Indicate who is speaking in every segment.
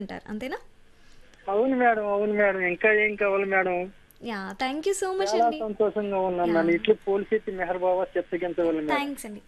Speaker 1: అంటారు అంతేనా
Speaker 2: అవును మేడం అవును మేడం ఇంకా ఏం కావాలి madam
Speaker 1: yeah thank you so much
Speaker 2: చాలా
Speaker 1: అండి
Speaker 2: సంతోషంగా ఉన్నాను నన్ను ఇట్లు పోలీసెత్తి మెహర్ బాబా చెత్తగించవాలి మేడం
Speaker 1: థ్యాంక్స్ అండి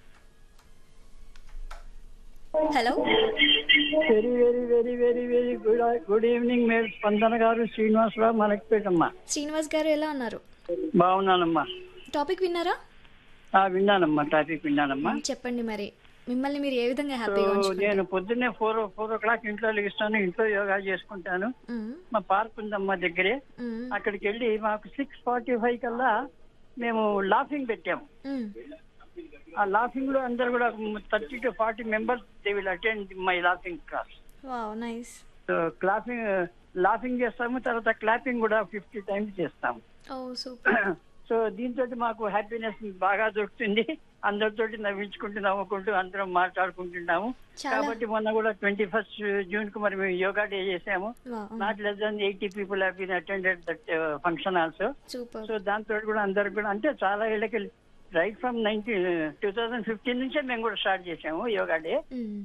Speaker 1: hello
Speaker 3: very very very very very good good evening madam Spandana garu Srinivasarao మనకిపేటమ్మా
Speaker 1: Srinivas గారు ఎలా ఉన్నారు
Speaker 3: బాగున్నానమ్మా
Speaker 1: టాపిక్ విన్నారా
Speaker 3: ఆ, విన్నానమ్మా టాపిక్ విన్నానమ్మా
Speaker 1: చెప్పండి మరి మిమ్మల్ని మీరు ఏ విధంగా
Speaker 3: సో
Speaker 1: హ్యాపీగా ఉంచుకుంటారు
Speaker 3: నేను పొద్దున్నే ఫోర్ ఫోర్ ఓ క్లాక్ ఇంట్లో లెగిస్తాను ఇంట్లో యోగా చేసుకుంటాను
Speaker 1: మ్మ్.
Speaker 3: మా పార్క్ ఉందమ్మా దగ్గరే
Speaker 1: మ్మ్.
Speaker 3: అక్కడికి వెళ్ళి మాకు సిక్స్ ఫార్టీ ఫైవ్ కల్లా మేము లాఫింగ్ పెట్టాము
Speaker 1: మ్మ్.
Speaker 3: ఆ లాఫింగ్ లో అందరు కూడా thirty to forty members they will attend my laughing class
Speaker 1: wow nice
Speaker 3: so clapping laughing చేస్తాము తర్వాత క్లాపింగ్ కూడా ఫిఫ్టీ టైమ్స్ చేస్తాము
Speaker 1: ఓ సూపర్
Speaker 3: సో దీంతో మాకు హ్యాపీనెస్ బాగా దొరుకుతుంది అందరితోటి నవ్వించుకుంటూ నవ్వుకుంటూ అందరం మాట్లాడుకుంటున్నాము
Speaker 1: చాలా-
Speaker 3: కాబట్టి మొన్న కూడా ట్వంటీ ఫస్ట్ జూన్ కు మరి మేము యోగా డే చేసాము
Speaker 1: wow
Speaker 3: not less than eighty people have been attended that function also
Speaker 1: super
Speaker 3: so దాంతో కూడా అందరికి కూడా అంటే చాలా ఏళ్ళకి right from nineteen two thousand fifteen నుంచే మేము కూడా స్టార్ట్ చేసాము యోగా డే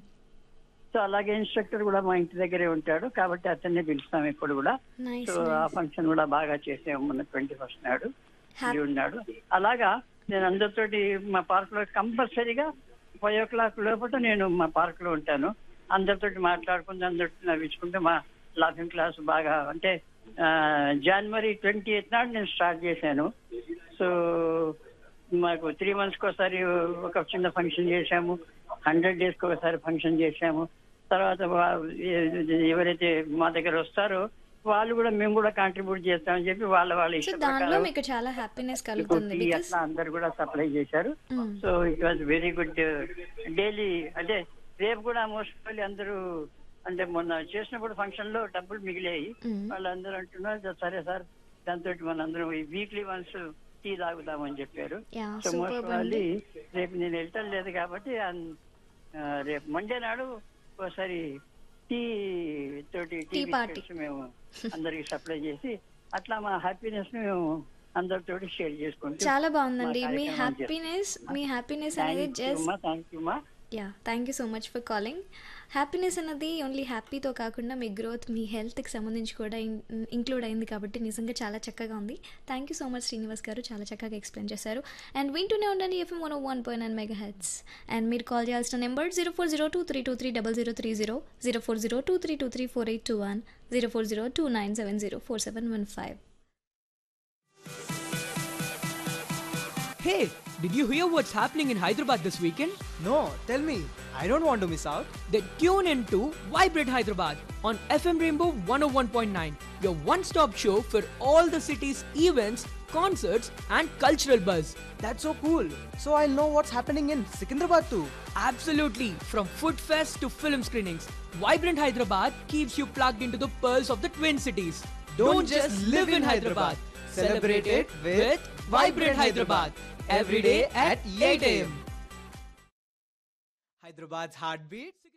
Speaker 3: సో అలాగే ఇన్స్ట్రక్టర్ కూడా మా ఇంటి దగ్గరే ఉంటాడు కాబట్టి అతన్నే పిలుస్తాం ఇప్పుడు కూడా
Speaker 1: నైస్
Speaker 3: సో ఆ ఫంక్షన్ కూడా బాగా చేసాము మొన్న ట్వంటీ ఫస్ట్ నాడు
Speaker 1: హ్యాపీ
Speaker 3: ఉన్నాడు అలాగా నేను అందరితోటి మా పార్క్ లో కంపల్సరీగా ఫైవ్ ఓ క్లాక్ లోపల నేను మా పార్క్ లో ఉంటాను అందరితోటి మాట్లాడుకుంటూ అందరితో నవ్వించుకుంటూ మా లాఫింగ్ క్లాస్ బాగా అంటే జనవరి ట్వంటీ ఎయిత్ నాడు నేను స్టార్ట్ చేశాను సో మాకు త్రీ మంత్స్కి ఒకసారి ఒక చిన్న ఫంక్షన్ చేశాము హండ్రెడ్ డేస్కి ఒకసారి ఫంక్షన్ చేశాము తర్వాత వా- ఎ- ఎవరైతే మా దగ్గర వస్తారో వాళ్ళు కూడా మేము కూడా కాంట్రిబ్యూట్ చేస్తామని చెప్పి వాళ్ళ వాళ్ళ
Speaker 1: సో
Speaker 3: ఇష్ట
Speaker 1: దానిలో
Speaker 3: ప్రకారం
Speaker 1: మీకు చాలా హ్యాపీనెస్ కలుగుతుంది
Speaker 3: టీ
Speaker 1: బికాస్
Speaker 3: అట్లా అందరు కూడా సప్లై చేశారు so it was very good daily అంటే రేపు కూడా మోస్ట్ అందరూ అంటే మొన్న చేసినప్పుడు ఫంక్షన్ లో డబ్బులు మిగిలాయి వాళ్ళందరూ అంటున్నారు సరే సార్ దాంతో మనందరం వీక్లీ వన్స్ టీ తాగుదామని చెప్పారు
Speaker 1: యా
Speaker 3: సో
Speaker 1: సూపర్
Speaker 3: మోస్ట్
Speaker 1: అండి
Speaker 3: రేపు నేను వెళ్ళటం లేదు కాబట్టి అన్- ఆ, రేపు మండే నాడు ఒకసారి టీ తోటి టీ
Speaker 1: Tea party.
Speaker 3: బిస్కెట్స్ మేము అందరికి సప్లై చేసి అట్లా మా హ్యాపీనెస్ మేము అందరితోటి షేర్ చేసుకుంటాం
Speaker 1: చాలా బాగుందండి
Speaker 3: మా
Speaker 1: మీ
Speaker 3: కార్యక్రమం
Speaker 1: హ్యాపీనెస్ మీ హ్యాపీనెస్ అనేది జస్ట్
Speaker 3: థ్యాంక్ యూ మా
Speaker 1: yeah thank you so much for calling happiness అన్నది ఓన్లీ హ్యాపీతో కాకుండా మీ గ్రోత్ మీ హెల్త్కి సంబంధించి కూడా ఇంక్లూడ్ అయింది కాబట్టి నిజంగా చాలా చక్కగా ఉంది thank you so much Srinivas garu చాలా చక్కగా ఎక్స్ప్లెయిన్ చేశారు అండ్ వింటూనే ఉండండి FM one one point nine megahertz and మీరు కాల్ చేయాల్సిన number zero four zero two three two three double zero three zero zero four zero two three two three four eight two one zero four zero two nine seven zero four seven one five
Speaker 4: Hey, did you hear what's happening in Hyderabad this weekend?
Speaker 5: No, tell me. I don't want to miss out.
Speaker 4: Then tune in to Vibrate Hyderabad on FM Rainbow 101.9, your one stop show for all the city's events, concerts, and cultural buzz.
Speaker 5: That's so cool. So I'll know what's happening in Secunderabad too.
Speaker 4: Absolutely, from food fest to film screenings, Vibrant Hyderabad keeps you plugged into the pearls of the Twin Cities.
Speaker 5: Don't just live in Hyderabad. Celebrate it with
Speaker 4: Vibrant Hyderabad every day at 8 a.m.
Speaker 5: Hyderabad's heartbeat.